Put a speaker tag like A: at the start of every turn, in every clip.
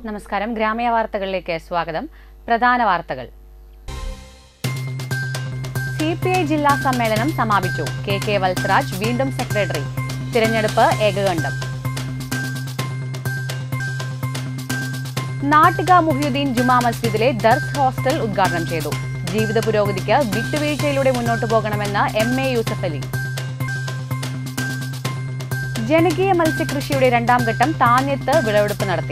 A: നമസ്കാരം ഗ്രാമീയ വാർത്തകളിലേക്ക് സ്വാഗതം പ്രധാന വാർത്തകൾ സി പി ഐ ജില്ലാ സമ്മേളനം സമാപിച്ചു കെ കെ വത്സരാജ് വീണ്ടും സെക്രട്ടറി തിരഞ്ഞെടുപ്പ് ഏകകണ്ഠം നാട്ടിക മുഹിയുദ്ദീൻ ജുമാ മസ്ജിദിലെ ദർസ് ഹോസ്റ്റൽ ഉദ്ഘാടനം ചെയ്തു ജീവിത പുരോഗതിക്ക് വിട്ടുവീഴ്ചയിലൂടെ മുന്നോട്ടു പോകണമെന്ന് എം എ യൂസഫ് അലി ജനകീയ മത്സ്യകൃഷിയുടെ രണ്ടാം ഘട്ടം താന്യത്ത് വിളവെടുപ്പ് നടത്തി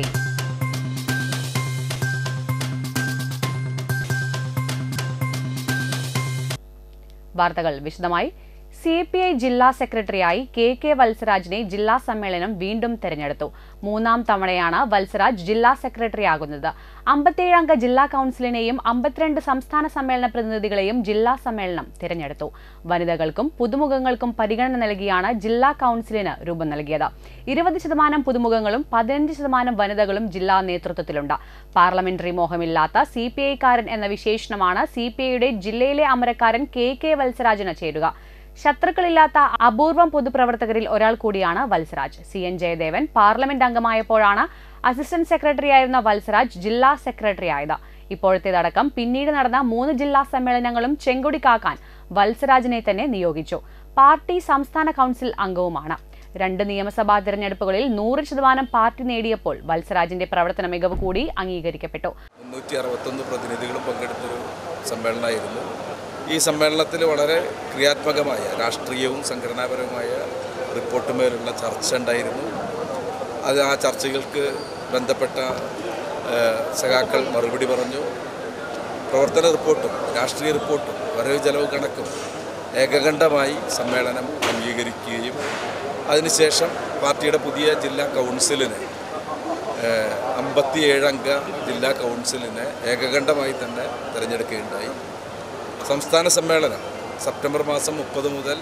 A: വാർത്തകൾ വിശദമായി സി പി ഐ ജില്ലാ സെക്രട്ടറിയായി കെ കെ വത്സരാജിനെ ജില്ലാ സമ്മേളനം വീണ്ടും തെരഞ്ഞെടുത്തു മൂന്നാം തവണയാണ് വത്സരാജ് ജില്ലാ സെക്രട്ടറിയാകുന്നത് അമ്പത്തിയേഴംഗ ജില്ലാ കൌൺസിലിനെയും അമ്പത്തിരണ്ട് സംസ്ഥാന സമ്മേളന പ്രതിനിധികളെയും ജില്ലാ സമ്മേളനം തിരഞ്ഞെടുത്തു വനിതകൾക്കും പുതുമുഖങ്ങൾക്കും പരിഗണന നൽകിയാണ് ജില്ലാ കൌൺസിലിന് രൂപം നൽകിയത് ഇരുപത് ശതമാനം പുതുമുഖങ്ങളും പതിനഞ്ച് ശതമാനം വനിതകളും ജില്ലാ നേതൃത്വത്തിലുണ്ട് പാർലമെന്ററി മോഹമില്ലാത്ത സി പി ഐക്കാരൻ എന്ന വിശേഷണമാണ് സി പി ഐയുടെ ജില്ലയിലെ അമരക്കാരൻ കെ കെ വത്സരാജിന് ചേരുക ശത്രുക്കളില്ലാത്ത അപൂർവം പൊതുപ്രവർത്തകരിൽ ഒരാൾ കൂടിയാണ് Valsaraj C N Jayadevan parliament അംഗമായപ്പോഴാണ് അസിസ്റ്റന്റ് സെക്രട്ടറിയായിരുന്ന വത്സരാജ് ജില്ലാ സെക്രട്ടറി ആയത് ഇപ്പോഴത്തേതടക്കം പിന്നീട് നടന്ന മൂന്ന് ജില്ലാ സമ്മേളനങ്ങളും ചെങ്കൊടി കാക്കാൻ വത്സരാജിനെ തന്നെ നിയോഗിച്ചു പാർട്ടി സംസ്ഥാന കൌൺസിൽ അംഗവുമാണ് രണ്ട് നിയമസഭാ തിരഞ്ഞെടുപ്പുകളിൽ നൂറ് ശതമാനം പാർട്ടി നേടിയപ്പോൾ വത്സരാജിന്റെ പ്രവർത്തന മികവ് കൂടി അംഗീകരിക്കപ്പെട്ടു
B: മുന്നൂറ്റി അറുപത്തൊന്ന് പ്രതിനിധികളും പങ്കെടുത്തൊരു സമ്മേളനമായിരുന്നു ഈ സമ്മേളനത്തിൽ വളരെ ക്രിയാത്മകമായ രാഷ്ട്രീയവും സംഘടനാപരവുമായ റിപ്പോർട്ടുമേലുള്ള ചർച്ച ഉണ്ടായിരുന്നു അത് ആ ചർച്ചകൾക്ക് ബന്ധപ്പെട്ട ഏഹ്, സഖാക്കൾ മറുപടി പറഞ്ഞു പ്രവർത്തന റിപ്പോർട്ടും രാഷ്ട്രീയ റിപ്പോർട്ടും വരവ് ചെലവ് കണക്കും ഏകകണ്ഠമായി സമ്മേളനം അംഗീകരിക്കുകയും അതിനുശേഷം പാർട്ടിയുടെ പുതിയ ജില്ലാ കൗൺസിലിന് അമ്പത്തിയേഴ് അംഗ ജില്ലാ കൗൺസിലിനെ ഏകകണ്ഠമായി തന്നെ തിരഞ്ഞെടുക്കുകയുണ്ടായി സംസ്ഥാന സമ്മേളനം സെപ്റ്റംബർ മാസം മുപ്പത് മുതൽ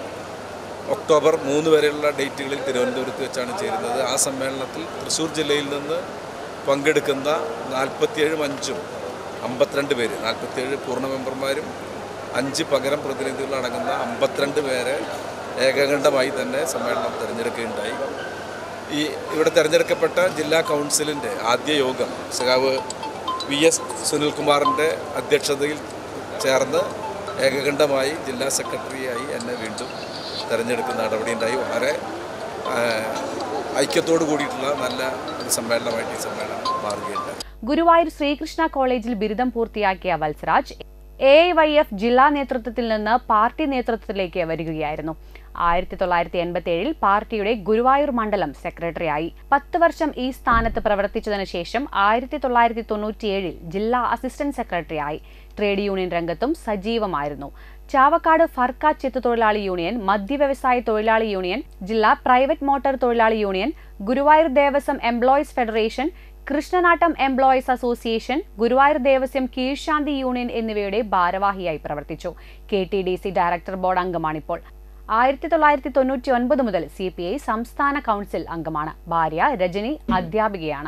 B: ഒക്ടോബർ മൂന്ന് വരെയുള്ള ഡേറ്റുകളിൽ തിരുവനന്തപുരത്ത് വെച്ചാണ് ചേരുന്നത് ആ സമ്മേളനത്തിൽ തൃശ്ശൂർ ജില്ലയിൽ നിന്ന് പങ്കെടുക്കുന്ന നാൽപ്പത്തിയേഴും അഞ്ചും അമ്പത്തിരണ്ട് പേര് നാൽപ്പത്തിയേഴ് പൂർണ്ണ മെമ്പർമാരും അഞ്ച് പകരം പ്രതിനിധികൾ അടങ്ങുന്ന അമ്പത്തിരണ്ട് പേരെ ഏകകണ്ഠമായി തന്നെ സമ്മേളനം തിരഞ്ഞെടുക്കുകയുണ്ടായി ഈ ഇവിടെ തിരഞ്ഞെടുക്കപ്പെട്ട ജില്ലാ കൗൺസിലിൻ്റെ ആദ്യ യോഗം സഖാവ് വി എസ് സുനിൽകുമാറിൻ്റെ അധ്യക്ഷതയിൽ ചേർന്ന് ഏകകണ്ഠമായി ജില്ലാ സെക്രട്ടറിയായി എന്നെ വീണ്ടും തിരഞ്ഞെടുക്കുന്ന നടപടിയുണ്ടായി വളരെ ആ, ഐക്യത്തോടു കൂടിയിട്ടുള്ള നല്ല ഒരു സമ്മേളനമായിട്ട് ഈ സമ്മേളനം മാറുകയുണ്ടായി
A: ഗുരുവായൂർ ശ്രീകൃഷ്ണ കോളേജിൽ ബിരുദം പൂർത്തിയാക്കിയ വത്സരാജ് എ വൈ എഫ് ജില്ലാ നേതൃത്വത്തിൽ നിന്ന് പാർട്ടി നേതൃത്വത്തിലേക്ക് വരികയായിരുന്നു ആയിരത്തി തൊള്ളായിരത്തി എൺപത്തി ഏഴിൽ പാർട്ടിയുടെ ഗുരുവായൂർ മണ്ഡലം സെക്രട്ടറിയായി പത്ത് വർഷം ഈ സ്ഥാനത്ത് പ്രവർത്തിച്ചതിനു ശേഷം ആയിരത്തി തൊള്ളായിരത്തി തൊണ്ണൂറ്റിയേഴിൽ ജില്ലാ അസിസ്റ്റന്റ് സെക്രട്ടറിയായി ട്രേഡ് യൂണിയൻ രംഗത്തും സജീവമായിരുന്നു ചാവക്കാട് ഫർക്ക ചെത്തു തൊഴിലാളി യൂണിയൻ മദ്യവ്യവസായ തൊഴിലാളി യൂണിയൻ ജില്ലാ പ്രൈവറ്റ് മോട്ടോർ തൊഴിലാളി union Guruvayur Devaswom employees federation Krishnanattam employees association Guruvayur Devaswom കീഴ്ശാന്തി യൂണിയൻ എന്നിവയുടെ ഭാരവാഹിയായി പ്രവർത്തിച്ചു K T D C director board അംഗമാണിപ്പോൾ ആയിരത്തി തൊള്ളായിരത്തി തൊണ്ണൂറ്റി ഒൻപത് മുതൽ സി പി ഐ സംസ്ഥാന കൗൺസിൽ അംഗമാണ് ഭാര്യ രജനി അധ്യാപികയാണ്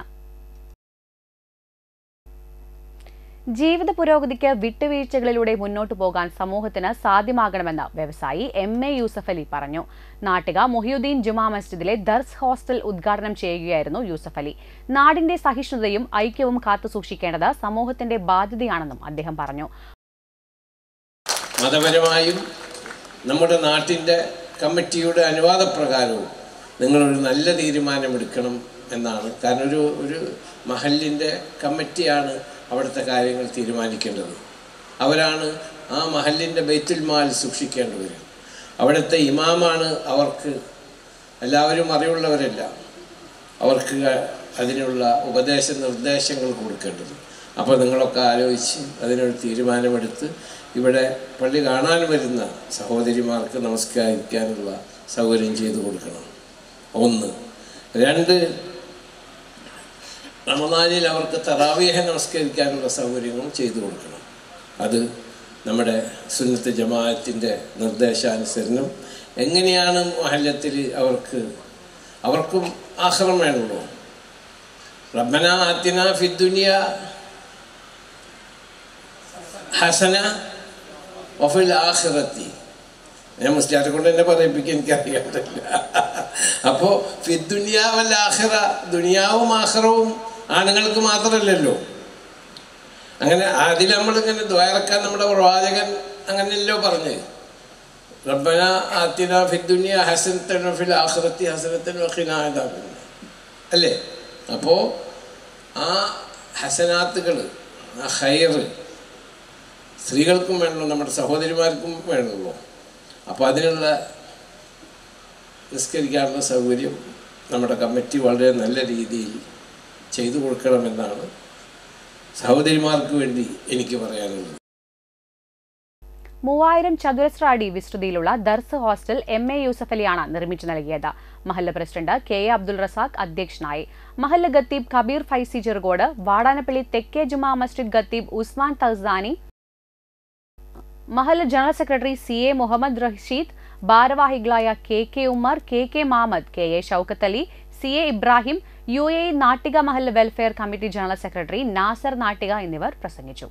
A: ജീവിത പുരോഗതിക്ക് വിട്ടുവീഴ്ചകളിലൂടെ മുന്നോട്ടു പോകാൻ സമൂഹത്തിന് സാധ്യമാകണമെന്ന് വ്യവസായി എം എ യൂസഫ് അലി പറഞ്ഞു നാട്ടിക മുഹിയുദ്ദീൻ ജുമാ മസ്ജിദിലെ ദർസ് ഹോസ്റ്റൽ ഉദ്ഘാടനം ചെയ്യുകയായിരുന്നു യൂസഫ് അലി നാടിന്റെ സഹിഷ്ണുതയും ഐക്യവും കാത്തുസൂക്ഷിക്കേണ്ടത് സമൂഹത്തിന്റെ ബാധ്യതയാണെന്നും അദ്ദേഹം പറഞ്ഞു
C: മതപരമായും നമ്മുടെ നാട്ടിൻ്റെ കമ്മിറ്റിയുടെ അനുവാദപ്രകാരവും നിങ്ങളൊരു നല്ല തീരുമാനമെടുക്കണം എന്നാണ് കാരണം ഒരു ഒരു മഹലിൻ്റെ കമ്മിറ്റിയാണ് അവിടുത്തെ കാര്യങ്ങൾ തീരുമാനിക്കേണ്ടത് അവരാണ് ആ മഹലിൻ്റെ ബൈത്തുൽ മാൽ സൂക്ഷിക്കേണ്ടവർ അവിടുത്തെ ഇമാമാണ് അവർക്ക് എല്ലാവരും അറിവുള്ളവരല്ല അവർക്ക് അതിനുള്ള ഉപദേശ നിർദ്ദേശങ്ങൾ കൊടുക്കേണ്ടത് അപ്പോൾ നിങ്ങളൊക്കെ ആലോചിച്ച് അതിനൊരു തീരുമാനമെടുത്ത് ഇവിടെ പള്ളി കാണാൻ വരുന്ന സഹോദരിമാർക്ക് നമസ്കരിക്കാനുള്ള സൗകര്യം ചെയ്തു കൊടുക്കണം ഒന്ന് രണ്ട് റമദാനിൽ അവർക്ക് തറാവിയഹ നമസ്കരിക്കാനുള്ള സൗകര്യങ്ങളും ചെയ്തു കൊടുക്കണം അത് നമ്മുടെ സുന്നത്ത് ജമാഅത്തിൻ്റെ നിർദ്ദേശാനുസരണം എങ്ങനെയാണ് മഹല്ലത്തിൽ അവർക്ക് അവർക്കും ആഹ്റം വേണമല്ലോ റബ്ബന ആത്തിന ഫിദ്ദുനിയ ഹസന വഫിൽ ആഖിറത്തി ഞാൻ മുസ്ലിയാരെ കൊണ്ട് എന്നെ പറയിപ്പിക്കാൻ എനിക്കറിയാത്തില്ല അപ്പോൾ ഫിദ്ദുനിയാവല്ല ആഖിറ ദുനിയാവും ആഖിറവും ആണുങ്ങൾക്ക് മാത്രമല്ലല്ലോ അങ്ങനെ അതിൽ നമ്മളിങ്ങനെ ദ്വാരക്കാൻ നമ്മുടെ പ്രവാചകൻ അങ്ങനെയല്ലോ പറഞ്ഞ് റബ്ബന ആത്തിന ഫിദ്ദുനിയ ഹസനത്തൻ ഫിൽ ആഖിറത്തി ഹസനത്തൻ വഖിനാ അദാബൻ അല്ലേ അപ്പോൾ ആ ഹസനാത്തുകൾ ആ ഹൈറ് സ്ത്രീകൾക്കും വേണമല്ലോ നമ്മുടെ സഹോദരിമാർക്കും വേണമല്ലോ അപ്പോൾ അതിനുള്ള നിസ്കരിക്കാനുള്ള സൗകര്യം നമ്മുടെ കമ്മിറ്റി വളരെ നല്ല രീതിയിൽ ചെയ്തു കൊടുക്കണമെന്നാണ് സഹോദരിമാർക്ക് വേണ്ടി എനിക്ക് പറയാനുള്ളത്
A: മൂവായിരം ചതുരശ്ര അടി വിസ്തൃതിയിലുള്ള ദർസ് ഹോസ്റ്റൽ എം എ യൂസഫ് അലിയാണ് നിർമ്മിച്ചു നൽകിയത് മഹല്ല president K A Abdul Razak അധ്യക്ഷനായി മഹല്ല ഖത്തീബ് കബീർ ഫൈസി ചെറുകോട് വാടാനപ്പള്ളി തെക്കേ ജുമാ മസ്ജിദ് ഖത്തീബ് ഉസ്മാൻ തസാനി മഹല്ല general secretary C A Muhammad Rasheed ഭാരവാഹികളായ K K Ummer K K Mamad K A Shoukath Ali C A Ibrahim U A Nattika മഹൽ welfare committee general secretary Nasar Nattika എന്നിവർ പ്രസംഗിച്ചു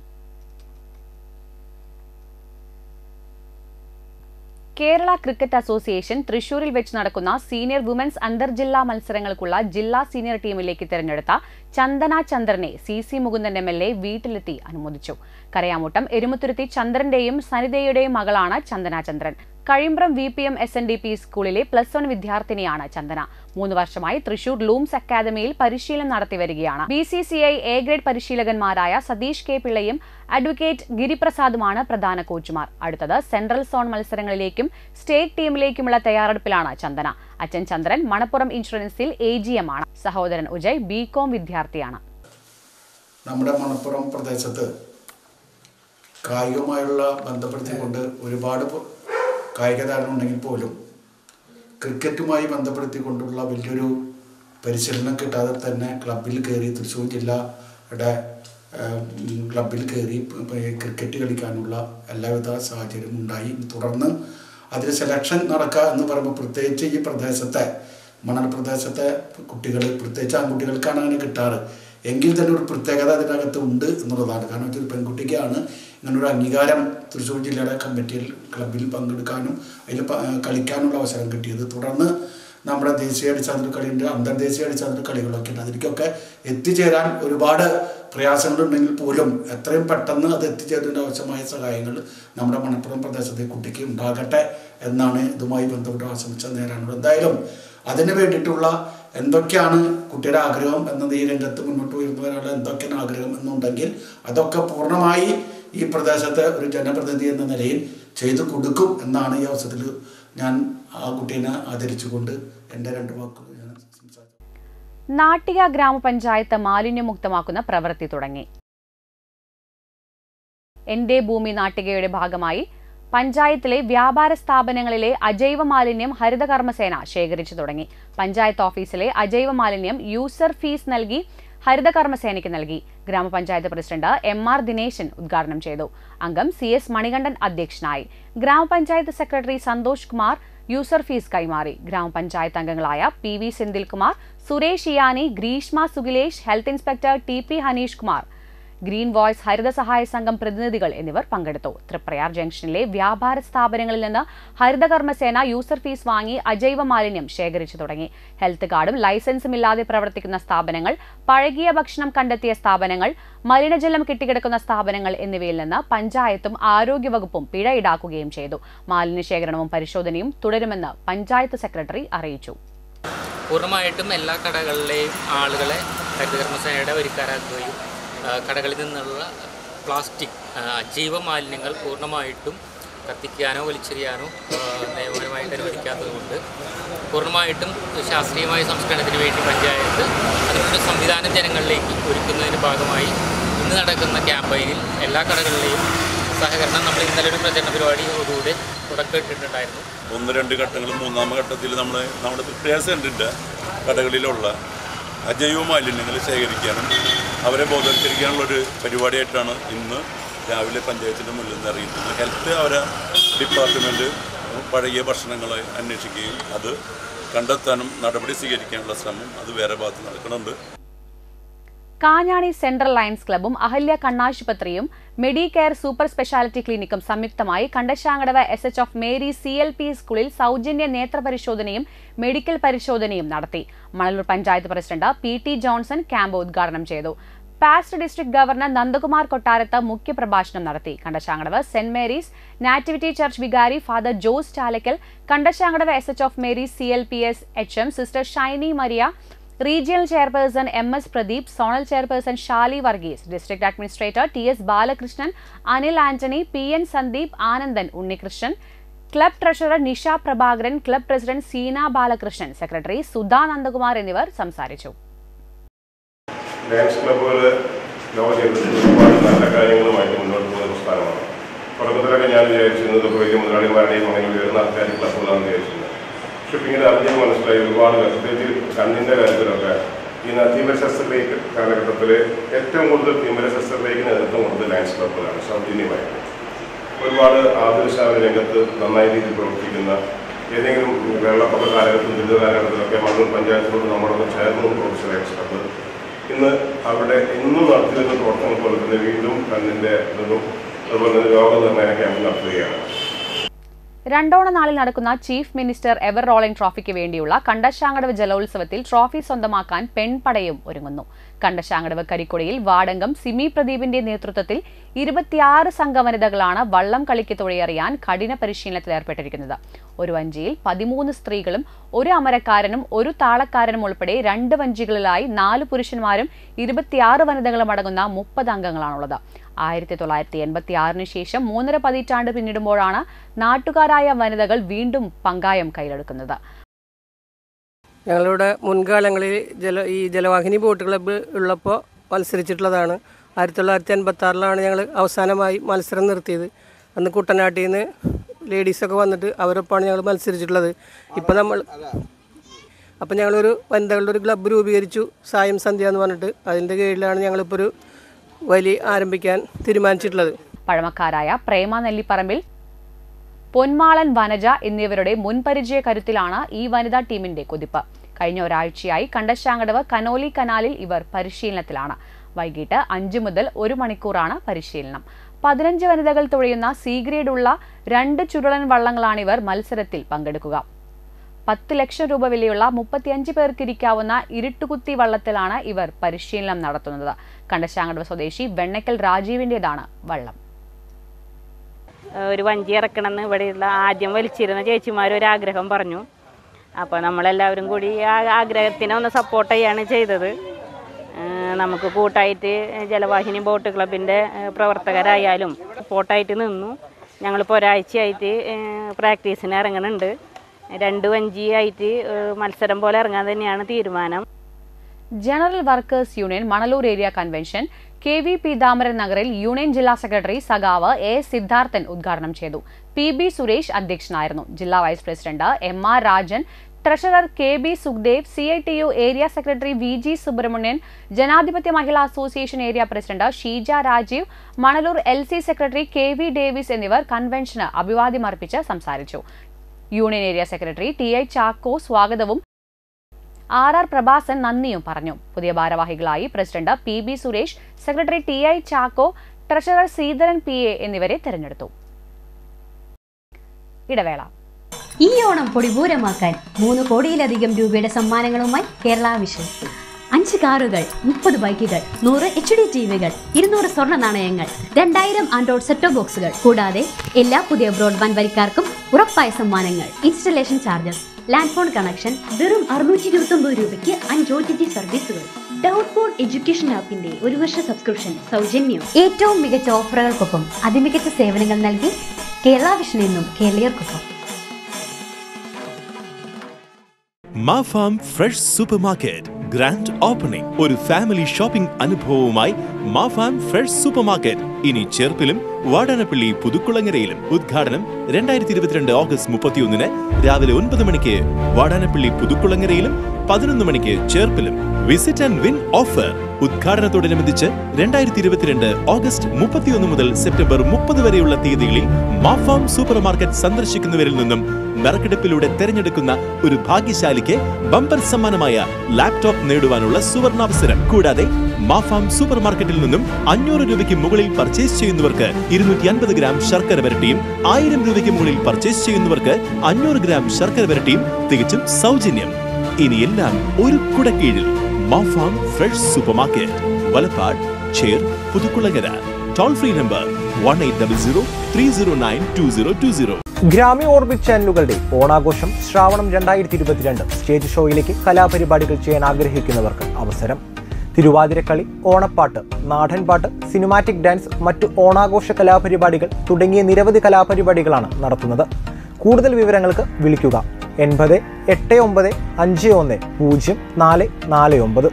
A: കേരള ക്രിക്കറ്റ് അസോസിയേഷൻ തൃശൂരിൽ വെച്ച് നടക്കുന്ന സീനിയർ വുമൻസ് അന്തർജില്ലാ മത്സരങ്ങൾക്കുള്ള ജില്ലാ സീനിയർ ടീമിലേക്ക് തിരഞ്ഞെടുത്ത ചന്ദന ചന്ദ്രനെ C C Mukundan M L A വീട്ടിലെത്തി അനുമോദിച്ചു കരയാമുട്ടം എരുമത്തുരുത്തി ചന്ദ്രന്റെയും സനിതയുടെയും മകളാണ് Chandana Chandran Kazhimbram V P M S N D P സ്കൂളിലെ പ്ലസ് വൺ വിദ്യാർത്ഥിനിയാണ് ചന്ദന മൂന്ന് വർഷമായി തൃശൂർ ലൂംസ് അക്കാദമിയിൽ പരിശീലനം നടത്തി വരികയാണ് B C C I A grade പരിശീലകന്മാരായ സതീഷ് കെ പിള്ളയും അഡ്വക്കേറ്റ് ഗിരിപ്രസാദുമാണ് പ്രധാന കോച്ചുമാർ അടുത്തത് സെൻട്രൽ സോൺ മത്സരങ്ങളിലേക്കും സ്റ്റേറ്റ് ടീമിലേക്കുമുള്ള തയ്യാറെടുപ്പിലാണ് ചന്ദന അച്ഛൻ ചന്ദ്രൻ മണപ്പുറം ഇൻഷുറൻസിൽ എ ജി എം ആണ് സഹോദരൻ ഉജയ് ബി കോം വിദ്യാർത്ഥിയാണ്
D: നമ്മുടെ മണപ്പുറം പ്രദേശത്ത് കായികമായുള്ള ബന്ധപ്പെടുത്തിക്കൊണ്ട് ഒരുപാട് പ- കായിക താരങ്ങളുണ്ടെങ്കിൽ പോലും ക്രിക്കറ്റുമായി ബന്ധപ്പെടുത്തിക്കൊണ്ടുള്ള വലിയൊരു പരിശീലനം കിട്ടാതെ തന്നെ ക്ലബിൽ കയറി തൃശ്ശൂർ ജില്ലയുടെ ഏഹ്, ഉം, ക്ലബിൽ കയറി പ- പ- ക്രിക്കറ്റ് കളിക്കാനുള്ള എല്ലാവിധ സാഹചര്യം ഉണ്ടായി തുടർന്ന് അതിൽ സെലക്ഷൻ നടക്കുക എന്ന് പറയുമ്പോൾ പ്രത്യേകിച്ച് ഈ പ്രദേശത്തെ മണൽ പ്രദേശത്തെ കുട്ടികൾ പ്രത്യേകിച്ച് ആൺകുട്ടികൾക്കാണ് അങ്ങനെ കിട്ടാറ് എങ്കിൽ തന്നെ ഒരു പ്രത്യേകത അതിനകത്ത് ഉണ്ട് എന്നുള്ളതാണ് കാരണം വെച്ചാൽ പെൺകുട്ടിക്കാണ് ഇങ്ങനൊരു അംഗീകാരം തൃശ്ശൂർ ജില്ലയുടെ കമ്മിറ്റിയിൽ ക്ലബിൽ പങ്കെടുക്കാനും അതിൽ പ- കളിക്കാനുള്ള അവസരം കിട്ടിയത് തുടർന്ന് നമ്മുടെ ദേശീയ അടിസ്ഥാനത്തിൽ കളിയുണ്ട് അന്തർദേശീയ അടിസ്ഥാനത്തിൽ കളികളൊക്കെ ഉണ്ട് അതിലേക്കൊക്കെ എത്തിച്ചേരാൻ ഒരുപാട് പ്രയാസങ്ങളുണ്ടെങ്കിൽ പോലും എത്രയും പെട്ടെന്ന് അത് എത്തിച്ചേരുന്നതിന് ആവശ്യമായ സഹായങ്ങൾ നമ്മുടെ മണപ്പുറം പ്രദേശത്തെ കുട്ടിക്ക് ഉണ്ടാകട്ടെ എന്നാണ് ഇതുമായി ബന്ധപ്പെട്ട് ആശംസ നേരാനുള്ളത് എന്തായാലും അതിന് വേണ്ടിയിട്ടുള്ള എന്തൊക്കെയാണ് കുട്ടിയുടെ ആഗ്രഹം എന്നത് ഈ രംഗത്ത് മുന്നോട്ട് ഉയർന്നു വരാനുള്ള എന്തൊക്കെയാണ് ആഗ്രഹം എന്നുണ്ടെങ്കിൽ അതൊക്കെ പൂർണ്ണമായി ഈ പ്രദേശത്തെ ഒരു ജനപ്രതിനിധി എന്ന നിലയിൽ ചെയ്തു കൊടുക്കും എന്നാണ് ഈ അവസരത്തിൽ ഞാൻ ആ കുട്ടീനെ ആദരിച്ചുകൊണ്ട് എൻ്റെ രണ്ട് വാക്കുകൾ ഞാൻ സംസാരിച്ചു
A: നാട്ടിക ഗ്രാമപഞ്ചായത്ത് മാലിന്യമുക്തമാക്കുന്ന പ്രവൃത്തി തുടങ്ങി എന്റെ ഭൂമി നാട്ടികയുടെ ഭാഗമായി പഞ്ചായത്തിലെ വ്യാപാര സ്ഥാപനങ്ങളിലെ അജൈവ മാലിന്യം ഹരിതകർമ്മസേന ശേഖരിച്ചു തുടങ്ങി പഞ്ചായത്ത് ഓഫീസിലെ അജൈവ മാലിന്യം യൂസർ ഫീസ് നൽകി ഹരിതകർമ്മസേനയ്ക്ക് നൽകി ഗ്രാമപഞ്ചായത്ത് പ്രസിഡന്റ് എം ആർ ദിനേശൻ ഉദ്ഘാടനം ചെയ്തു അംഗം സി എസ് മണികണ്ഠൻ അധ്യക്ഷനായി gramapanchayat secretary Santhosh Kumar user fee കൈമാറി ഗ്രാമപഞ്ചായത്ത് അംഗങ്ങളായ P V Senthilkumar Suresh Iyani Greeshma Sugilesh health inspector T P Haneesh Kumar green voice ഹരിത സഹായ സംഘം പ്രതിനിധികൾ എന്നിവർ പങ്കെടുത്തു തൃപ്രയാർ ജംഗ്ഷനിലെ വ്യാപാര സ്ഥാപനങ്ങളിൽ നിന്ന് ഹരിതകർമ്മസേന യൂസർ ഫീസ് വാങ്ങി അജൈവ മാലിന്യം ശേഖരിച്ചു തുടങ്ങി ഹെൽത്ത് കാർഡും ലൈസൻസും ഇല്ലാതെ പ്രവർത്തിക്കുന്ന സ്ഥാപനങ്ങൾ പഴകിയ ഭക്ഷണം കണ്ടെത്തിയ സ്ഥാപനങ്ങൾ മലിനജലം കെട്ടിക്കിടക്കുന്ന സ്ഥാപനങ്ങൾ എന്നിവയിൽ നിന്ന് പഞ്ചായത്തും ആരോഗ്യവകുപ്പും പിഴ ഈടാക്കുകയും ചെയ്തു മാലിന്യ ശേഖരണവും പരിശോധനയും തുടരുമെന്ന് പഞ്ചായത്ത് സെക്രട്ടറി അറിയിച്ചു
E: പൂർണ്ണമായിട്ടും എല്ലാ കടകളിലെയും ആളുകളെ ഹരിതകർമ്മസേനയുടെ വരിക്കാരാക്കുകയും ആ, കടകളിൽ നിന്നുള്ള പ്ലാസ്റ്റിക് ആ, അജൈവ മാലിന്യങ്ങൾ പൂർണ്ണമായിട്ടും കത്തിക്കാനോ വലിച്ചെറിയാനോ ആ, നിയമപരമായിട്ട് അനുവദിക്കാത്തതുകൊണ്ട് പൂർണ്ണമായിട്ടും ശാസ്ത്രീയമായ സംസ്കരണത്തിന് വേണ്ടി പഞ്ചായത്ത് അതിനുള്ള സംവിധാനം ജനങ്ങളിലേക്ക് ഒരുക്കുന്നതിന് ഭാഗമായി ഇന്ന് നടക്കുന്ന ക്യാമ്പയിനിൽ എല്ലാ കടകളിലെയും സഹകരണം നമ്മൾ ഇന്നലെ ഒരു പ്രചരണ പരിപാടിയോടുകൂടെ തുടക്കമിട്ടിട്ടുണ്ടായിരുന്നു
F: ഒന്ന് രണ്ട് ഘട്ടങ്ങൾ മൂന്നാം ഘട്ടത്തിൽ നമ്മൾ നമ്മുടെ പ്രിയ സെൻറ്ററിൻ്റെ കടകളിലുള്ള അജൈവ മാലിന്യങ്ങൾ ശേഖരിക്കാനും അവരെ ബോധവൽക്കരിക്കാനുള്ളൊരു പരിപാടിയായിട്ടാണ് ഇന്ന് രാവിലെ പഞ്ചായത്തിൻ്റെ മുന്നിൽ നിന്ന് അറിയിക്കുന്നത് ഹെൽത്ത് അവരെ ഡിപ്പാർട്ട്മെൻറ്റ് പഴകിയ ഭക്ഷണങ്ങൾ അന്വേഷിക്കുകയും അത് കണ്ടെത്താനും നടപടി സ്വീകരിക്കാനുള്ള ശ്രമം അത് വേറെ ഭാഗത്ത് നടക്കുന്നുണ്ട്
A: കാഞ്ഞാണി സെൻട്രൽ ലയൺസ് ക്ലബ്ബും അഹല്യ കണ്ണാശുപത്രിയും മെഡികെയർ സൂപ്പർ സ്പെഷ്യാലിറ്റി ക്ലിനിക്കും സംയുക്തമായി Kandassankadavu S H of Mary C L P സ്കൂളിൽ സൗജന്യ നേത്രപരിശോധനയും മെഡിക്കൽ പരിശോധനയും നടത്തി Manalur panchayat president P T Johnson camp ഉദ്ഘാടനം ചെയ്തു past district governor Nandakumar Kottarathu മുഖ്യപ്രഭാഷണം നടത്തി Kandassankadavu saint Mary's nativity church വികാരി father Jose Chalakkal Kandassankadavu S H of Mary's C L P S H M sister Shiny Maria regional chairperson M S Pradeep zonal chairperson Shali Varghese district administrator T S Balakrishnan Anil Antony P N Sandeep Anandan Unnikrishnan club treasurer Nisha Prabhakaran club president Seena Balakrishnan secretary Sudha Nandakumar എന്നിവർ സംസാരിച്ചു
G: lions ക്ലബ്ബുകൾ ലോക ജീവിതത്തിൽ ഒരുപാട് നല്ല കാര്യങ്ങളുമായിട്ട് മുന്നോട്ട് പോകുന്ന പ്രസ്ഥാനമാണ് തുടക്കത്തിലൊക്കെ ഞാൻ വിചാരിച്ചിരുന്നത് ഇപ്പോൾ വലിയ മുതലാളിമാരുടെയും അങ്ങനെ ഉയർന്ന ആൾക്കാർ ക്ലബ്ബുകളാണെന്ന് വിചാരിച്ചിരുന്നത് പക്ഷെ പിന്നീട് അറിഞ്ഞ് മനസ്സിലായി ഒരുപാട് പ്രത്യേകിച്ച് കണ്ണിൻ്റെ കാര്യത്തിലൊക്കെ ഈ തീവ്ര ശസ്ത്രലേക്ക് കാലഘട്ടത്തിൽ ഏറ്റവും കൂടുതൽ തീവ്ര ശസ്ത്രലേക്ക് നേതൃത്വം കൊടുത്തത് ലയൺസ് ക്ലബ്ബുകളാണ് സൗജന്യമായിട്ട് ഒരുപാട് ആതുരശാല രംഗത്ത് നന്നായി രീതിയിൽ പ്രവർത്തിക്കുന്ന ഏതെങ്കിലും വെള്ളപ്പൊക്ക കാലഘട്ടത്തിൽ ദുരിത കാലഘട്ടത്തിലൊക്കെ മണ്ണൂർ പഞ്ചായത്തിനോട് നമ്മളൊന്ന് ചേർന്ന് പ്രൊഫസർ ലയൺസ് ക്ലബ്ബ് ഇന്ന് അവിടെ ഇന്നും നടത്തിയിരുന്ന പ്രവർത്തനം പോലെ തന്നെ വീണ്ടും കണ്ണിന്റെ ഇതും അതുപോലെ തന്നെ രോഗനിർണയ ക്യാമ്പ് നടത്തുകയാണ്
A: രണ്ടോണ നാളിൽ നടക്കുന്ന ചീഫ് മിനിസ്റ്റർ എവർ റോളിംഗ് ട്രോഫിക്ക് വേണ്ടിയുള്ള കണ്ടശാങ്കടവ് ജലോത്സവത്തിൽ ട്രോഫി സ്വന്തമാക്കാൻ പെൺപടയും ഒരുങ്ങുന്നു കണ്ടശാങ്കടവ് കരിക്കുടയിൽ വാടങ്കം സിമി പ്രദീപിന്റെ നേതൃത്വത്തിൽ ഇരുപത്തിയാറ് സംഘ വനിതകളാണ് വള്ളം കളിക്ക് തുഴയറിയാൻ കഠിന പരിശീലനത്തിൽ ഏർപ്പെട്ടിരിക്കുന്നത് ഒരു വഞ്ചിയിൽ പതിമൂന്ന് സ്ത്രീകളും ഒരു അമരക്കാരനും ഒരു താളക്കാരനും ഉൾപ്പെടെ രണ്ട് വഞ്ചികളിലായി നാല് പുരുഷന്മാരും ഇരുപത്തിയാറ് വനിതകളും അടങ്ങുന്ന മുപ്പത് അംഗങ്ങളാണുള്ളത് ആയിരത്തി തൊള്ളായിരത്തി എൺപത്തി ആറിന് ശേഷം മൂന്നര പതിറ്റാണ്ട് പിന്നിടുമ്പോഴാണ് നാട്ടുകാരായ വനിതകൾ വീണ്ടും പങ്കായം കയ്യിലെടുക്കുന്നത്
H: ഞങ്ങളിവിടെ മുൻകാലങ്ങളിൽ ജല ഈ ജലവാഹിനി ബോട്ട് ക്ലബ്ബ് ഉള്ളപ്പോൾ മത്സരിച്ചിട്ടുള്ളതാണ് ആയിരത്തി തൊള്ളായിരത്തി എൺപത്തി ആറിലാണ് ഞങ്ങൾ അവസാനമായി മത്സരം നിർത്തിയത് അന്ന് കുട്ടനാട്ടിൽ നിന്ന് ലേഡീസൊക്കെ വന്നിട്ട് അവരൊപ്പമാണ് ഞങ്ങൾ മത്സരിച്ചിട്ടുള്ളത് ഇപ്പം നമ്മൾ അപ്പം ഞങ്ങളൊരു വനിതകളുടെ ഒരു ക്ലബ്ബ് രൂപീകരിച്ചു സായം സന്ധ്യ എന്ന് പറഞ്ഞിട്ട് അതിൻ്റെ കീഴിലാണ് ഞങ്ങളിപ്പോൾ ഒരു വലി ആരംഭിക്കാൻ തീരുമാനിച്ചിട്ടുള്ളത്
A: പഴമക്കാരായ പ്രേമ നെല്ലിപ്പറമ്പിൽ പൊന്മാളൻ വനജ എന്നിവരുടെ മുൻപരിചയ കരുത്തിലാണ് ഈ വനിതാ ടീമിന്റെ കുതിപ്പ് കഴിഞ്ഞ ഒരാഴ്ചയായി കണ്ടശാങ്കടവ് കനോലി കനാലിൽ ഇവർ പരിശീലനത്തിലാണ് വൈകിട്ട് അഞ്ചു മുതൽ ഒരു മണിക്കൂറാണ് പരിശീലനം പതിനഞ്ച് വനിതകൾ തുഴയുന്ന സി ഗ്രേഡ് ഉള്ള രണ്ട് ചുരുളൻ വള്ളങ്ങളാണ് ഇവർ മത്സരത്തിൽ പങ്കെടുക്കുക പത്ത് ലക്ഷം രൂപ വിലയുള്ള മുപ്പത്തിയഞ്ച് പേർക്കിരിക്കാവുന്ന ഇരുട്ടുകുത്തി വള്ളത്തിലാണ് ഇവർ പരിശീലനം നടത്തുന്നത് കണ്ടശാങ്കടവ് സ്വദേശി വെണ്ണക്കൽ രാജീവിൻ്റെതാണ് വള്ളം
I: ഒരു വഞ്ചി ഇറക്കണമെന്ന് ഇവിടെയുള്ള ആദ്യം വലിച്ചിരുന്ന ചേച്ചിമാർ ഒരു ആഗ്രഹം പറഞ്ഞു അപ്പോൾ നമ്മളെല്ലാവരും കൂടി ആ ആഗ്രഹത്തിനെ ഒന്ന് സപ്പോർട്ട് ചെയ്യാണ് ചെയ്തത് ഏഹ് നമുക്ക് കൂട്ടായിട്ട് ജലവാഹിനി ബോട്ട് ക്ലബിൻ്റെ ഏഹ് പ്രവർത്തകരായാലും സപ്പോർട്ടായിട്ട് നിന്നു ഞങ്ങളിപ്പോൾ ഒരാഴ്ചയായിട്ട് ഏഹ് പ്രാക്ടീസിന് ഇറങ്ങുന്നുണ്ട് രണ്ട് വഞ്ചിയായിട്ട് ഏഹ് മത്സരം പോലെ ഇറങ്ങാൻ തന്നെയാണ് തീരുമാനം
A: general workers union Manalur area convention K V Peethambaran നഗറിൽ യൂണിയൻ ജില്ലാ സെക്രട്ടറി സഖാവ് എ സിദ്ധാർത്ഥൻ ഉദ്ഘാടനം ചെയ്തു പി ബി സുരേഷ് അധ്യക്ഷനായിരുന്നു ജില്ലാ vice president M R Rajan treasurer K B Sukhdev C I T U area secretary V G Subramanian ജനാധിപത്യ മഹിളാ association area president Sheeja Rajeev Manalur L C secretary K V Davis എന്നിവർ കൺവെൻഷന് അഭിവാദ്യമർപ്പിച്ച് സംസാരിച്ചു union area secretary T I Chacko സ്വാഗതവും ആർ ആർ പ്രഭാസൻ നന്ദിയും പറഞ്ഞു പുതിയ ഭാരവാഹികളായി president P B Suresh secretary T I Chacko treasurer Sreedharan P A എന്നിവരെ തെരഞ്ഞെടുത്തു ഇടവേള
J: ഈ ഓണം പൊടിപൂരമാക്കാൻ മൂന്ന് കോടിയിലധികം രൂപയുടെ സമ്മാനങ്ങളുമായി കേരള വിഷൻ അഞ്ച് കാറുകൾ മുപ്പത് ബൈക്കുകൾ നൂറ് എച്ച് ഡി ടി വികൾ ഇരുന്നൂറ് സ്വർണ്ണ നാണയങ്ങൾ രണ്ടായിരം ആൻഡ്രോയിഡ് സെറ്റോ ബോക്സുകൾ കൂടാതെ എല്ലാ പുതിയ ബ്രോഡ്ബാൻഡ് വരിക്കാർക്കും ഉറപ്പായ സമ്മാനങ്ങൾ installation charges land phone connection വെറും അറുന്നൂറ്റി ഇരുപത്തി ഒമ്പത് രൂപയ്ക്ക് അഞ്ച് ഒ ടി ടി സർവീസുകൾ ഡൗട്ട് ബോർഡ് എഡ്യൂക്കേഷൻ ആപ്പിന്റെ ഒരു വർഷ സബ്സ്ക്രിപ്ഷൻ സൗജന്യം ഏറ്റവും മികച്ച ഓഫറുകൾക്കൊപ്പം അതിമികച്ച സേവനങ്ങൾ നൽകി കേരള വിഷൻ എന്നും കേരളീയർക്കൊപ്പം
K: മാഫാം fresh super market grand opening ഒരു ഫാമിലി ഷോപ്പിംഗ് അനുഭവവുമായി മാഫാം ഫ്രഷ് സൂപ്പർ മാർക്കറ്റ് ഇനി ചേർപ്പിലും വാടാനപ്പള്ളി പുതുക്കുളങ്ങരയിലും ഉദ്ഘാടനം രണ്ടായിരത്തി ഇരുപത്തിരണ്ട് ഓഗസ്റ്റ് മുപ്പത്തിയൊന്നിന് രാവിലെ ഒൻപത് മണിക്ക് വാടാനപ്പള്ളി പുതുക്കുളങ്ങരയിലും പതിനൊന്ന് മണിക്ക് ചേർപ്പിലും വിസിറ്റ് ആൻഡ് വിൻ ഓഫർ ഉദ്ഘാടനത്തോടനുബന്ധിച്ച് രണ്ടായിരത്തി ഇരുപത്തിരണ്ട് ഓഗസ്റ്റ് മുപ്പത്തിയൊന്ന് മുതൽ സെപ്റ്റംബർ മുപ്പത് വരെയുള്ള തീയതികളിൽ മാഫാം സൂപ്പർ മാർക്കറ്റ് സന്ദർശിക്കുന്നവരിൽ നിന്നും നറുക്കെടുപ്പിലൂടെ തെരഞ്ഞെടുക്കുന്ന ഒരു ഭാഗ്യശാലിക്ക് ബമ്പർ സമ്മാനമായ ലാപ്ടോപ്പ് നേടുവാനുള്ള സുവർണാവസരം കൂടാതെ മാഫാം സൂപ്പർ മാർക്കറ്റിൽ നിന്നും അഞ്ഞൂറ് രൂപയ്ക്ക് മുകളിൽ പർച്ചേസ് ചെയ്യുന്നവർക്ക് ഇരുന്നൂറ്റി അൻപത് ഗ്രാം ശർക്കര വരട്ടിയും ആയിരം രൂപയ്ക്ക് മുകളിൽ പർച്ചേസ് ചെയ്യുന്നവർക്ക് അഞ്ഞൂറ് ഗ്രാം ശർക്കര വരട്ടിയും തികച്ചും സൗജന്യം ഇനി എല്ലാം ഒരു കുടക്കീഴിൽ മാഫാം ഫ്രഷ് സൂപ്പർ മാർക്കറ്റ് വലപ്പാട് ചേർ Puthukulangara toll free number one eight double zero three zero nine two zero two zero
L: ഗ്രാമി ഓർബിറ്റ് ചാനലുകളുടെ ഓണാഘോഷം ശ്രാവണം രണ്ടായിരത്തി ഇരുപത്തിരണ്ട് സ്റ്റേജ് ഷോയിലേക്ക് കലാപരിപാടികൾ ചെയ്യാൻ ആഗ്രഹിക്കുന്നവർക്ക് അവസരം തിരുവാതിരക്കളി ഓണപ്പാട്ട് നാടൻപാട്ട് സിനിമാറ്റിക് ഡാൻസ് മറ്റു ഓണാഘോഷ കലാപരിപാടികൾ തുടങ്ങിയ നിരവധി കലാപരിപാടികളാണ് നടത്തുന്നത് കൂടുതൽ വിവരങ്ങൾക്ക് വിളിക്കുക എൺപത് എട്ട് ഒമ്പത് അഞ്ച് ഒന്ന് പൂജ്യം നാല് നാല് ഒമ്പത്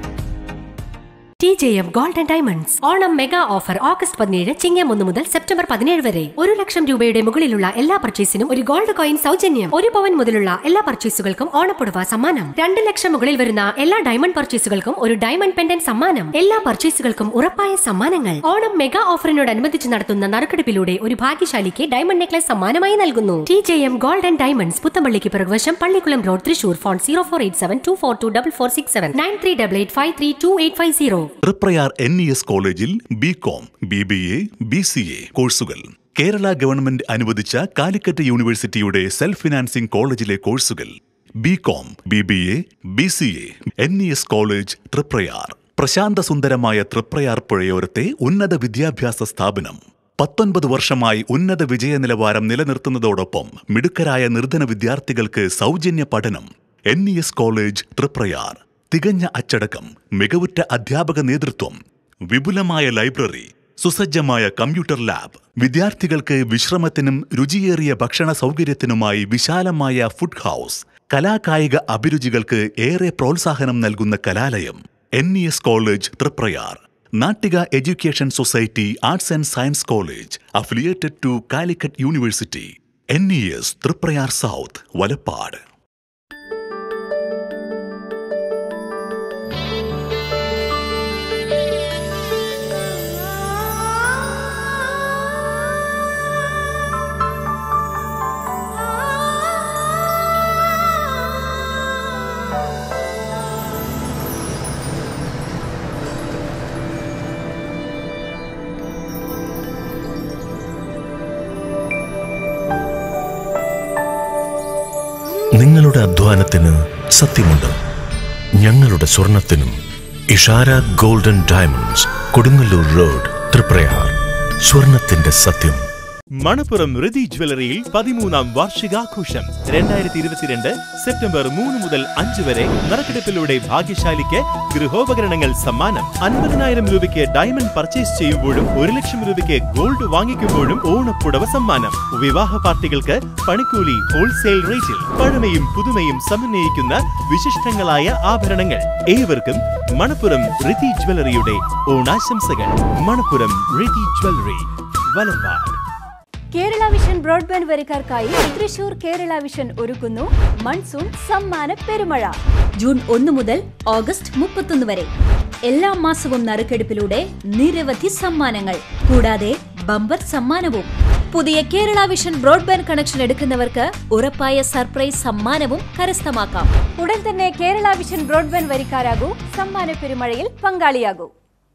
M: T J M gold and diamonds Onam mega offer August പതിനേഴ് ചിങ്ങം ഒന്ന് മുതൽ സെപ്റ്റംബർ പതിനേഴ് വരെ ഒരു ലക്ഷം രൂപയുടെ മുകളിലുള്ള എല്ലാ പർച്ചേസിനും ഒരു ഗോൾഡ് കോയിൻ സൗജന്യം ഒരു പവൻ മുതലുള്ള എല്ലാ പർച്ചേസുകൾക്കും ഓണപ്പുടവ സമ്മാനം രണ്ട് ലക്ഷം മുകളിൽ വരുന്ന എല്ലാ ഡയമണ്ട് പർച്ചേസുകൾക്കും ഒരു ഡയമണ്ട് പെൻഡന്റ് സമ്മാനം എല്ലാ പർച്ചേസുകൾക്കും ഉറപ്പായ സമ്മാനങ്ങൾ ഓണം മെഗാ ഓഫറിനോടനുബന്ധിച്ച് നടത്തുന്ന നറുക്കെടുപ്പിലൂടെ ഒരു ഭാഗ്യശാലിക്ക് ഡയമണ്ട് നെക്ലസ് സമ്മാനമായി നൽകുന്നു T J M gold and diamonds പുത്തമ്പള്ളിക്ക് പിറകുവശം Pallikulam road Thrissur phone zero four eight seven two four two double four six seven nine three double eight five three two eight five zero
K: Triprayar N E S കോളേജിൽ B Com B B A B C A കോഴ്സുകൾ Kerala government അനുവദിച്ച കാലിക്കറ്റ് യൂണിവേഴ്സിറ്റിയുടെ self financing കോളേജിലെ കോഴ്സുകൾ B Com B B A B C A N E S college Triprayar പ്രശാന്ത സുന്ദരമായ തൃപ്രയാർ പുഴയോരത്തെ ഉന്നത വിദ്യാഭ്യാസ സ്ഥാപനം പത്തൊൻപത് വർഷമായി ഉന്നത വിജയ നിലവാരം നിലനിർത്തുന്നതോടൊപ്പം മിടുക്കരായ നിർധന വിദ്യാർത്ഥികൾക്ക് സൗജന്യ പഠനം N E S college Triprayar തികഞ്ഞ അച്ചടക്കം മികവുറ്റ അധ്യാപക നേതൃത്വം വിപുലമായ ലൈബ്രറി സുസജ്ജമായ കമ്പ്യൂട്ടർ ലാബ് വിദ്യാർത്ഥികൾക്ക് വിശ്രമത്തിനും രുചിയേറിയ ഭക്ഷണ സൗകര്യത്തിനുമായി വിശാലമായ ഫുഡ് ഹൗസ് കലാകായിക അഭിരുചികൾക്ക് ഏറെ പ്രോത്സാഹനം നൽകുന്ന കലാലയം N E S college Triprayar Nattika education society arts and science college affiliated to Calicut university N E S Triprayar south Valappad
N: നിങ്ങളുടെ അധ്വാനത്തിന് സത്യമുണ്ട് ഞങ്ങളുടെ സ്വർണത്തിനും Ishara golden diamonds Kodungallur road Triprayar സ്വർണത്തിന്റെ സത്യം
K: മണപ്പുറം ഋതി ജ്വല്ലറിയിൽ പതിമൂന്നാം വാർഷികാഘോഷം രണ്ടായിരത്തി ഇരുപത്തിരണ്ട് സെപ്റ്റംബർ മൂന്ന് മുതൽ അഞ്ച് വരെ നറുക്കെടുപ്പിലൂടെ ഭാഗ്യശാലിക്ക് ഗൃഹോപകരണങ്ങൾ സമ്മാനം അൻപതിനായിരം രൂപയ്ക്ക് ഡയമണ്ട് പർച്ചേസ് ചെയ്യുമ്പോഴും ഒരു ലക്ഷം രൂപയ്ക്ക് ഗോൾഡ് വാങ്ങിക്കുമ്പോഴും ഓണപ്പുടവ സമ്മാനം വിവാഹ പാർട്ടികൾക്ക് പണിക്കൂലി ഹോൾസെയിൽ റേറ്റിൽ പഴമയും പുതുമയും സമന്വയിക്കുന്ന വിശിഷ്ടങ്ങളായ ആഭരണങ്ങൾ ഏവർക്കും മണപ്പുറം ഋതി ജ്വല്ലറിയുടെ ഓണാശംസകൾ Manappuram Rithi jewellery Valappad
O: Kerala vision broadband വരിക്കാർക്കായി തൃശൂർ കേരള വിഷൻ ഒരുക്കുന്നു മൺസൂൺ സമ്മാന പെരുമഴ ജൂൺ ഒന്ന് മുതൽ ഓഗസ്റ്റ് മുപ്പത്തൊന്ന് വരെ എല്ലാ മാസവും നറുക്കെടുപ്പിലൂടെ നിരവധി സമ്മാനങ്ങൾ കൂടാതെ ബമ്പർ സമ്മാനവും പുതിയ കേരള വിഷൻ ബ്രോഡ്ബാൻഡ് കണക്ഷൻ എടുക്കുന്നവർക്ക് ഉറപ്പായ സർപ്രൈസ് സമ്മാനവും കരസ്ഥമാക്കാം ഉടൻ തന്നെ കേരള വിഷൻ ബ്രോഡ്ബാൻഡ് വരിക്കാരാകൂ സമ്മാന പെരുമഴയിൽ പങ്കാളിയാകൂ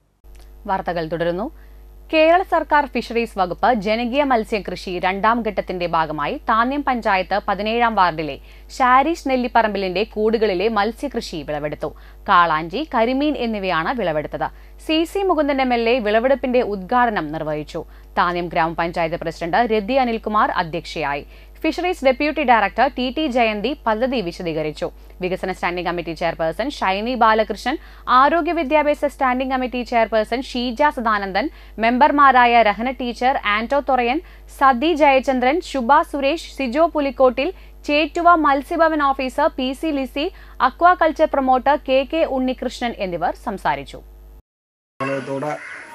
A: വാർത്തകൾ തുടരുന്നു കേരള സർക്കാർ ഫിഷറീസ് വകുപ്പ് ജനകീയ മത്സ്യകൃഷി രണ്ടാം ഘട്ടത്തിന്റെ ഭാഗമായി താന്യം പഞ്ചായത്ത് പതിനേഴാം വാർഡിലെ ഷാരിഷ് നെല്ലിപ്പറമ്പിലിന്റെ കൂടുകളിലെ മത്സ്യകൃഷി വിളവെടുത്തു കാളാഞ്ചി കരിമീൻ എന്നിവയാണ് വിളവെടുത്തത് C C Mukundan M L A വിളവെടുപ്പിന്റെ ഉദ്ഘാടനം നിർവഹിച്ചു താന്യം ഗ്രാമപഞ്ചായത്ത് പ്രസിഡന്റ് രതി അനിൽകുമാർ അധ്യക്ഷയായി fisheries deputy director T T Jayanthi പദ്ധതി വിശദീകരിച്ചു വികസന standing committee chairperson Shiny Balakrishnan ആരോഗ്യ വിദ്യാഭ്യാസ standing committee chairperson Sheeja Sadanandan മെമ്പർമാരായ Rahana teacher Anto Thorayan Sathi Jayachandran Shubha Suresh Sijo Pulikkottil Chettuva Matsyabhavan officer P C Lissy aquaculture promoter K K Unnikrishnan എന്നിവർ സംസാരിച്ചു
P: തോടെ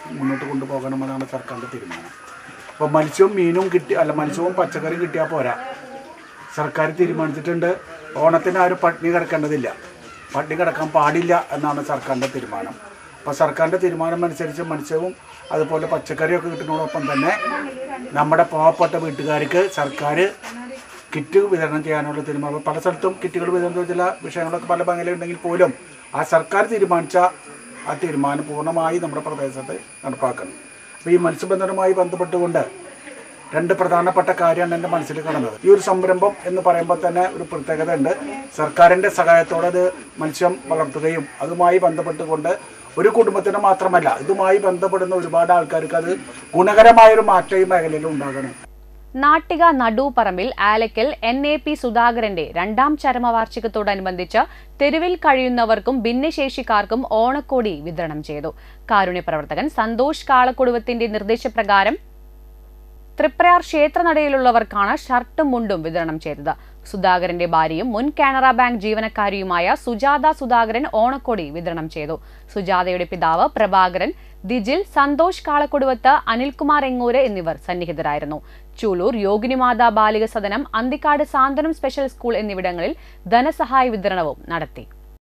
D: മുന്നോട്ട് കൊണ്ടുപോകണമെന്നാണ് സർക്കാരിൻ്റെ തീരുമാനം അപ്പോൾ മത്സ്യവും മീനും കിട്ടി അല്ല മത്സ്യവും പച്ചക്കറിയും കിട്ടിയാൽ പോരാ സർക്കാർ തീരുമാനിച്ചിട്ടുണ്ട് ഓണത്തിന് ആരും പട്ടിണി കിടക്കേണ്ടതില്ല പട്ടിണി കിടക്കാൻ പാടില്ല എന്നാണ് സർക്കാരിൻ്റെ തീരുമാനം അപ്പോൾ സർക്കാരിൻ്റെ തീരുമാനം അനുസരിച്ച് മത്സ്യവും അതുപോലെ പച്ചക്കറിയൊക്കെ കിട്ടുന്നതോടൊപ്പം തന്നെ നമ്മുടെ പാവപ്പെട്ട വീട്ടുകാർക്ക് സർക്കാർ കിറ്റ് വിതരണം ചെയ്യാനുള്ള തീരുമാനം പല സ്ഥലത്തും കിറ്റുകൾ വിതരണം ചെയ്ത ചില വിഷയങ്ങളൊക്കെ പല മേഖലയുണ്ടെങ്കിൽ പോലും ആ സർക്കാർ തീരുമാനിച്ച ആ തീരുമാനം പൂർണ്ണമായി നമ്മുടെ പ്രദേശത്ത് നടപ്പാക്കണം അപ്പോൾ ഈ മത്സ്യബന്ധനവുമായി ബന്ധപ്പെട്ടുകൊണ്ട് രണ്ട് പ്രധാനപ്പെട്ട കാര്യമാണ് എൻ്റെ മനസ്സിൽ കടന്നത് ഈ ഒരു സംരംഭം എന്ന് പറയുമ്പോൾ തന്നെ ഒരു പ്രത്യേകത ഉണ്ട് സർക്കാരിൻ്റെ സഹായത്തോടെ അത് മത്സ്യം വളർത്തുകയും അതുമായി ബന്ധപ്പെട്ടുകൊണ്ട് ഒരു കുടുംബത്തിന് മാത്രമല്ല ഇതുമായി ബന്ധപ്പെടുന്ന ഒരുപാട് ആൾക്കാർക്ക് അത് ഗുണകരമായൊരു മാറ്റം ഈ മേഖലയിൽ ഉണ്ടാകണം
A: Nattika Nadupparambil Alakkal N A P സുധാകരന്റെ രണ്ടാം ചരമവാർഷികത്തോടനുബന്ധിച്ച് തെരുവിൽ കഴിയുന്നവർക്കും ഭിന്നശേഷിക്കാർക്കും ഓണക്കോടി വിതരണം ചെയ്തു കാരുണ്യ പ്രവർത്തകൻ സന്തോഷ് കാളക്കുടുവത്തിന്റെ നിർദ്ദേശപ്രകാരം തൃപ്രയാർ ക്ഷേത്രനടയിലുള്ളവർക്കാണ് ഷർട്ടും മുണ്ടും വിതരണം ചെയ്തത് സുധാകരന്റെ ഭാര്യയും മുൻ കാനറ ബാങ്ക് ജീവനക്കാരിയുമായ സുജാത സുധാകരൻ ഓണക്കോടി വിതരണം ചെയ്തു സുജാതയുടെ പിതാവ് പ്രഭാകരൻ ദിജിൽ സന്തോഷ് കാളക്കൊടുവത്ത് അനിൽകുമാർ എങ്ങൂര് എന്നിവർ സന്നിഹിതരായിരുന്നു ചൂലൂർ യോഗിനിമാതാ ബാലിക സദനം അന്തിക്കാട് സാന്ത്വനം സ്പെഷ്യൽ സ്കൂൾ എന്നിവിടങ്ങളിൽ ധനസഹായ വിതരണവും നടത്തി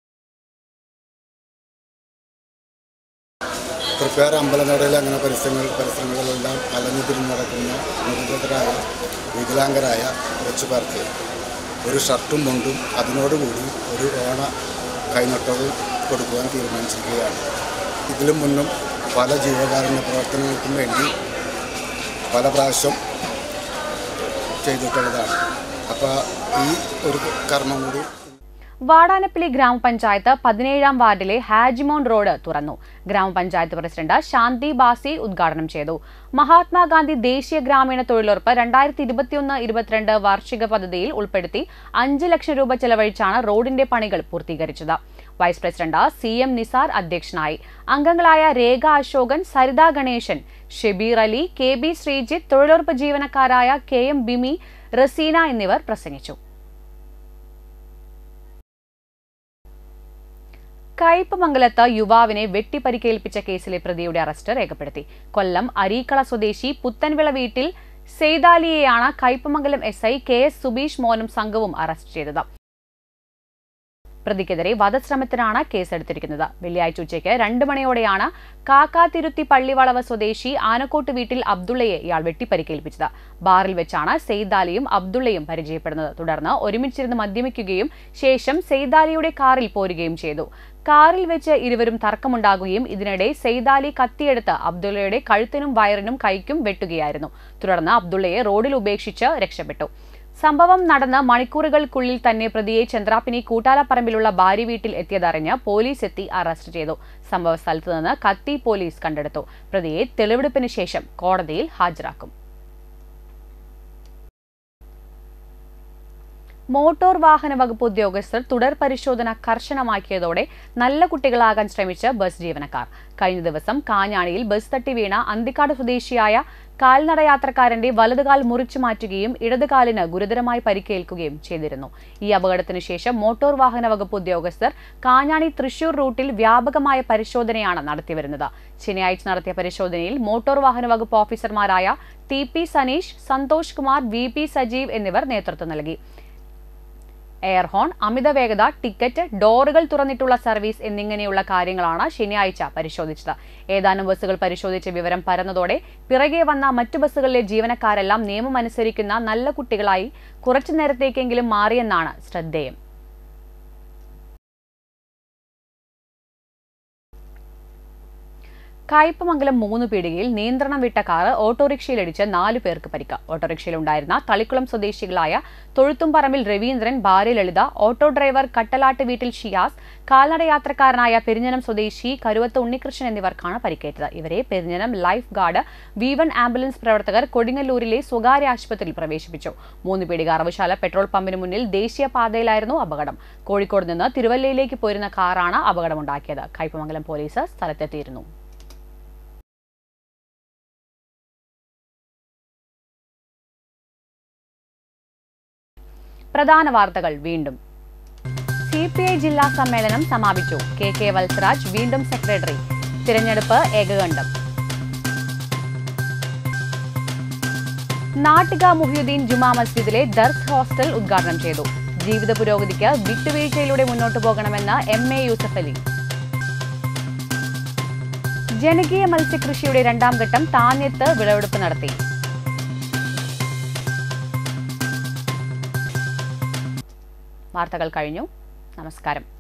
P: തൃപ്പയാർ അമ്പലനടയിൽ അങ്ങനെ പരിസരങ്ങൾ പരിസരങ്ങളിലെല്ലാം അലഞ്ഞു തിരിഞ്ഞ് നടക്കുന്ന നിർഗതരായ വികലാംഗരായ കുറച്ചു പേർക്ക് ഒരു ഷർട്ടും മുണ്ടും അതിനോടുകൂടി ഒരു ഓണ കൈനട്ടവും കൊടുക്കുവാൻ തീരുമാനിച്ചിരിക്കുകയാണ് ഇതിലും മുന്നും പല ജീവകാരുണ്യ പ്രവർത്തനങ്ങൾക്കും വേണ്ടി പല പ്രാവശ്യം ചെയ്തിട്ടുള്ളതാണ് അപ്പോൾ ഈ ഒരു കർമ്മം കൂടി
A: വാടാനപ്പള്ളി ഗ്രാമപഞ്ചായത്ത് പതിനേഴാം വാർഡിലെ ഹാജിമോൺ റോഡ് തുറന്നു ഗ്രാമപഞ്ചായത്ത് പ്രസിഡന്റ് ശാന്തി ബാസി ഉദ്ഘാടനം ചെയ്തു മഹാത്മാഗാന്ധി ദേശീയ ഗ്രാമീണ തൊഴിലുറപ്പ് രണ്ടായിരത്തി ഇരുപത്തിയൊന്ന് ഇരുപത്തിരണ്ട് വാർഷിക പദ്ധതിയിൽ ഉൾപ്പെടുത്തി അഞ്ച് ലക്ഷം രൂപ ചെലവഴിച്ചാണ് റോഡിന്റെ പണികൾ പൂർത്തീകരിച്ചത് vice president C M Nisar അധ്യക്ഷനായി അംഗങ്ങളായ രേഖ അശോകൻ സരിത ഗണേശൻ ഷെബീർ അലി കെ ബി ശ്രീജിത്ത് തൊഴിലുറപ്പ് ജീവനക്കാരായ കെ എം ബിമി റസീന എന്നിവർ പ്രസംഗിച്ചു കയ്പമംഗലത്ത് യുവാവിനെ വെട്ടിപ്പരിക്കേൽപ്പിച്ച കേസിലെ പ്രതിയുടെ അറസ്റ്റ് രേഖപ്പെടുത്തി കൊല്ലം അരീക്കള സ്വദേശി പുത്തൻവിള വീട്ടിൽ സെയ്താലിയെയാണ് Kaipamangalam S I K S Subeesh മോനും സംഘവും അറസ്റ്റ് ചെയ്തത് പ്രതിക്കെതിരെ വധശ്രമത്തിനാണ് കേസെടുത്തിരിക്കുന്നത് വെള്ളിയാഴ്ച ഉച്ചയ്ക്ക് രണ്ട് മണിയോടെയാണ് കാക്കാതിരുത്തി പള്ളിവളവ് സ്വദേശി ആനക്കോട്ട് വീട്ടിൽ അബ്ദുള്ളയെ ഇയാൾ വെട്ടിപ്പരിക്കേൽപ്പിച്ചത് ബാറിൽ വെച്ചാണ് സെയ്ദാലിയും അബ്ദുള്ളയും പരിചയപ്പെടുന്നത് തുടർന്ന് ഒരുമിച്ചിരുന്ന് മദ്യപിക്കുകയും ശേഷം സെയ്ദാലിയുടെ കാറിൽ പോരുകയും ചെയ്തു കാറിൽ വെച്ച് ഇരുവരും തർക്കമുണ്ടാകുകയും ഇതിനിടെ സെയ്ദാലി കത്തിയെടുത്ത് അബ്ദുള്ളയുടെ കഴുത്തിനും വയറിനും കൈക്കും വെട്ടുകയായിരുന്നു തുടർന്ന് അബ്ദുള്ളയെ റോഡിൽ ഉപേക്ഷിച്ച് രക്ഷപ്പെട്ടു സംഭവം നടന്ന് മണിക്കൂറുകൾക്കുള്ളിൽ തന്നെ പ്രതിയെ ചന്ദ്രാപ്പിനി കൂട്ടാലപ്പറമ്പിലുള്ള ഭാര്യ വീട്ടിൽ എത്തിയതറിഞ്ഞ് പോലീസ് എത്തി അറസ്റ്റ് ചെയ്തു സംഭവ സ്ഥലത്ത് നിന്ന് കത്തി പോലീസ് കണ്ടെടുത്തു പ്രതിയെ തെളിവെടുപ്പിന് ശേഷം കോടതിയിൽ ഹാജരാക്കും മോട്ടോർ വാഹന വകുപ്പ് ഉദ്യോഗസ്ഥർ തുടർ പരിശോധന കർശനമാക്കിയതോടെ നല്ല കുട്ടികളാകാൻ ശ്രമിച്ച ബസ് ജീവനക്കാർ കഴിഞ്ഞ ദിവസം കാഞ്ഞാണിയിൽ ബസ് തട്ടി വീണ അന്തിക്കാട് സ്വദേശിയായ കാൽനട യാത്രക്കാരന്റെ വലതുകാൽ മുറിച്ചു മാറ്റുകയും ഇടതുകാലിന് ഗുരുതരമായി പരിക്കേൽക്കുകയും ചെയ്തിരുന്നു ഈ അപകടത്തിനു ശേഷം മോട്ടോർ വാഹന വകുപ്പ് ഉദ്യോഗസ്ഥർ കാഞ്ഞാണി തൃശൂർ റൂട്ടിൽ വ്യാപകമായ പരിശോധനയാണ് നടത്തിവരുന്നത് ശനിയാഴ്ച നടത്തിയ പരിശോധനയിൽ മോട്ടോർ വാഹന വകുപ്പ് ഓഫീസർമാരായ T P Saneesh Santhosh Kumar V P Sajeev എന്നിവർ നേതൃത്വം നൽകി എയർ ഹോൺ അമിത വേഗത ടിക്കറ്റ് ഡോറുകൾ തുറന്നിട്ടുള്ള സർവീസ് എന്നിങ്ങനെയുള്ള കാര്യങ്ങളാണ് ശനിയാഴ്ച പരിശോധിച്ചത് ഏതാനും ബസ്സുകൾ പരിശോധിച്ച വിവരം പരന്നതോടെ പിറകെ വന്ന മറ്റു ബസ്സുകളിലെ ജീവനക്കാരെല്ലാം നിയമം അനുസരിക്കുന്ന നല്ല കുട്ടികളായി കുറച്ചു നേരത്തേക്കെങ്കിലും മാറിയെന്നാണ് ശ്രദ്ധേയം കായ്പമംഗലം മൂന്ന് പീടികയിൽ നിയന്ത്രണം വിട്ട കാറ് ഓട്ടോറിക്ഷയിലിടിച്ച് നാലു പേർക്ക് പരിക്ക് ഓട്ടോറിക്ഷയിലുണ്ടായിരുന്ന തളിക്കുളം സ്വദേശികളായ തൊഴുത്തുംപറമ്പിൽ രവീന്ദ്രൻ ഭാര്യ ലളിത ഓട്ടോ ഡ്രൈവർ കട്ടലാട്ട് വീട്ടിൽ ഷിയാസ് കാൽനട യാത്രക്കാരനായ പെരിഞ്ഞനം സ്വദേശി കരുവത്ത് ഉണ്ണികൃഷ്ണൻ എന്നിവർക്കാണ് പരിക്കേറ്റത് ഇവരെ Perinjanam life guard V one ambulance പ്രവർത്തകർ കൊടുങ്ങല്ലൂരിലെ സ്വകാര്യ ആശുപത്രിയിൽ പ്രവേശിപ്പിച്ചു മൂന്ന് പീടിക അറവുശാല പെട്രോൾ പമ്പിന് മുന്നിൽ ദേശീയപാതയിലായിരുന്നു അപകടം കോഴിക്കോട് നിന്ന് തിരുവല്ലയിലേക്ക് പോരുന്ന കാറാണ് അപകടമുണ്ടാക്കിയത് കയ്പമംഗലം പോലീസ് സ്ഥലത്തെത്തിയിരുന്നു പ്രധാന വാർത്തകൾ വീണ്ടും സി പി ഐ ജില്ലാ സമ്മേളനം സമാപിച്ചു കെ കെ വത്സരാജ് വീണ്ടും സെക്രട്ടറി തിരഞ്ഞെടുപ്പ് ഏകകണ്ഠം നാട്ടിക മുഹിയുദ്ദീൻ ജുമാ മസ്ജിദിലെ ദർസ് ഹോസ്റ്റൽ ഉദ്ഘാടനം ചെയ്തു ജീവിത പുരോഗതിക്ക് വിട്ടുവീഴ്ചയിലൂടെ മുന്നോട്ടു പോകണമെന്ന് എം എ യൂസഫ് അലി ജനകീയ മത്സ്യകൃഷിയുടെ രണ്ടാം ഘട്ടം താന്യത്ത് വിളവെടുപ്പ് നടത്തി വാർത്തകൾ കഴിഞ്ഞു നമസ്കാരം